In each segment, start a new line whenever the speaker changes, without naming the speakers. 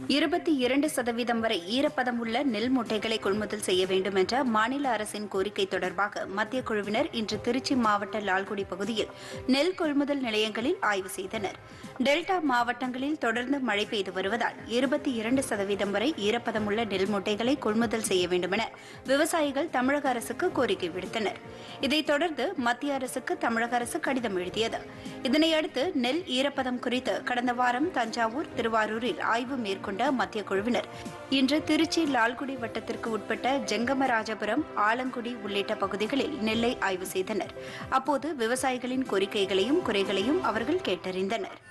இருபத்தி இரண்டு சதவீதம் வரை ஈரப்பதம் உள்ள நெல் மூட்டைகளை கொள்முதல் செய்ய வேண்டும் என்ற மாநில அரசின் கோரிக்கை தொடர்பாக மத்திய குழுவினர் இன்று திருச்சி மாவட்ட லால்குடி பகுதியில் நெல் கொள்முதல் நிலையங்களில் ஆய்வு செய்தனர் டெல்டா மாவட்டங்களில் தொடர்ந்து மழை பெய்து வருவதால் இருபத்தி இரண்டு சதவீதம் வரை ஈரப்பதம் உள்ள நெல் மூட்டைகளை கொள்முதல் செய்ய வேண்டும் என விவசாயிகள் தமிழக அரசுக்கு கோரிக்கை விடுத்தனர் இதைத் தொடர்ந்து மத்திய அரசுக்கு தமிழக அரசு கடிதம் எழுதியது இதனையடுத்து நெல் ஈரப்பதம் குறித்து கடந்த வாரம் தஞ்சாவூர் திருவாரூரில் ஆய்வு மேற்கொண்ட மத்திய குழுவினர் இன்று திருச்சி லால்குடி வட்டத்திற்கு உட்பட்ட ஜெங்கமராஜபுரம் ஆலங்குடி உள்ளிட்ட பகுதிகளில் நெல்லை ஆய்வு செய்தனர் அப்போது விவசாயிகளின் கோரிக்கைகளையும் குறைகளையும் அவர்கள் கேட்டறிந்தனர்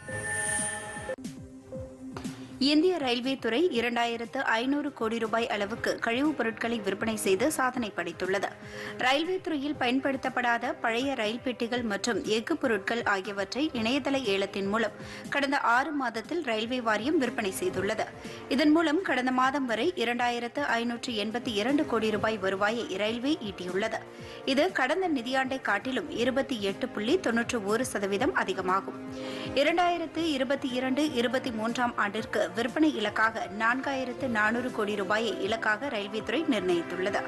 இந்திய ரயில்வே துறை இரண்டாயிரத்து ஐநூறு கோடி ரூபாய் அளவுக்கு கழிவுப் பொருட்களை விற்பனை செய்து சாதனை படைத்துள்ளது ரயில்வே துறையில் பயன்படுத்தப்படாத பழைய ரயில் பெட்டிகள் மற்றும் எஃகு பொருட்கள் ஆகியவற்றை இணையதள ஏலத்தின் மூலம் கடந்த ஆறு மாதத்தில் ரயில்வே வாரியம் விற்பனை செய்துள்ளது இதன் மூலம் கடந்த மாதம் வரை இரண்டாயிரத்து ஐநூற்று எண்பத்தி இரண்டு கோடி ரூபாய் வருவாயை ரயில்வே ஈட்டியுள்ளது இது கடந்த நிதியாண்டை காட்டிலும் இருபத்தி எட்டு புள்ளி தொன்னூற்று ஒரு சதவீதம் அதிகமாகும் இரண்டாயிரத்து இருபத்தி இரண்டு இருபத்தி மூன்றாம் ஆண்டிற்கு விற்பனை இலக்காக நான்காயிரத்து நானூறு கோடி ரூபாயை இலக்காக ரயில்வே துறை நிர்ணயித்துள்ளது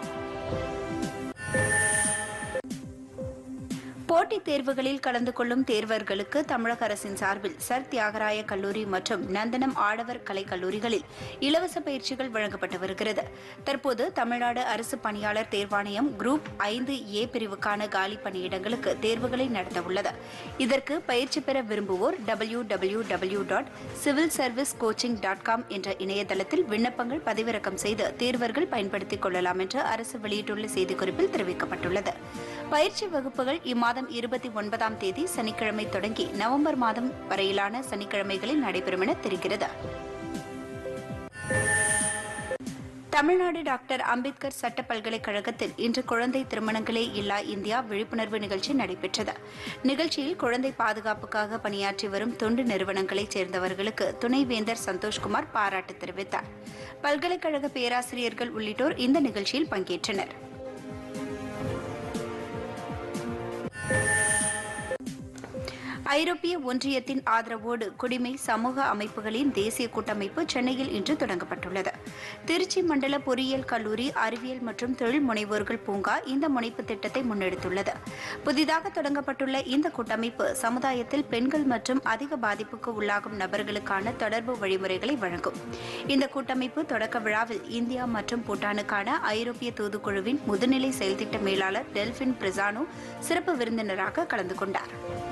போட்டித் தேர்வுகளில் கலந்து கொள்ளும் தேர்வர்களுக்கு தமிழக அரசின் சார்பில் சர் தியாகராய கல்லூரி மற்றும் நந்தனம் ஆடவர் கலைக் கல்லூரிகளில் இலவச பயிற்சிகள் வழங்கப்பட்டு வருகிறது தற்போது தமிழ்நாடு அரசு பணியாளர் தேர்வாணையம் குரூப் ஐந்து ஏ பிரிவுக்கான காலி பணியிடங்களுக்கு தேர்வுகளை நடத்தவுள்ளது இதற்கு பயிற்சி பெற விரும்புவோர் W W W dot civil service coaching dot com என்ற இணையதளத்தில் விண்ணப்பங்கள் பதிவிறக்கம் செய்து தேர்வர்கள் பயன்படுத்திக் கொள்ளலாம் என்று அரசு வெளியிட்டுள்ள செய்திக்குறிப்பில் தெரிவிக்கப்பட்டுள்ளது பயிற்சி வகுப்புகள் இம்மாதம் இருபத்தி ஒன்பதாம் தேதி சனிக்கிழமை தொடங்கி நவம்பர் மாதம் வரையிலான சனிக்கிழமைகளில் நடைபெறும் என தெரிகிறது தமிழ்நாடு டாக்டர் அம்பேத்கர் சட்ட பல்கலைக்கழகத்தில் இன்று குழந்தை திருமணங்களே இல்லா இந்தியா விழிப்புணர்வு நிகழ்ச்சி நடைபெற்றது நிகழ்ச்சியில் குழந்தை பாதுகாப்புக்காக பணியாற்றி வரும் தொண்டு நிறுவனங்களைச் சேர்ந்தவர்களுக்கு துணைவேந்தர் சந்தோஷ்குமார் பாராட்டு தெரிவித்தார் பல்கலைக்கழக பேராசிரியர்கள் உள்ளிட்டோர் இந்த நிகழ்ச்சியில் பங்கேற்றனர் ஐரோப்பிய ஒன்றியத்தின் ஆதரவோடு குடிமை சமூக அமைப்புகளின் தேசிய கூட்டமைப்பு சென்னையில் இன்று தொடங்கப்பட்டுள்ளது திருச்சி மண்டல பொறியியல் கல்லூரி அறிவியல் மற்றும் தொழில் முனைவோர்கள் பூங்கா இந்த முனைப்பு திட்டத்தை முன்னெடுத்துள்ளது புதிதாக தொடங்கப்பட்டுள்ள இந்த கூட்டமைப்பு சமுதாயத்தில் பெண்கள் மற்றும் அதிக பாதிப்புக்கு உள்ளாகும் நபர்களுக்கான தொடர்பு வழிமுறைகளை வழங்கும் இந்த கூட்டமைப்பு தொடக்க விழாவில் இந்தியா மற்றும் பூட்டானுக்கான ஐரோப்பிய தூதுக்குழுவின் முதுநிலை செயல்திட்ட மேலாளர் டெல்பின் பிரிசானோ சிறப்பு விருந்தினராக கலந்து கொண்டார்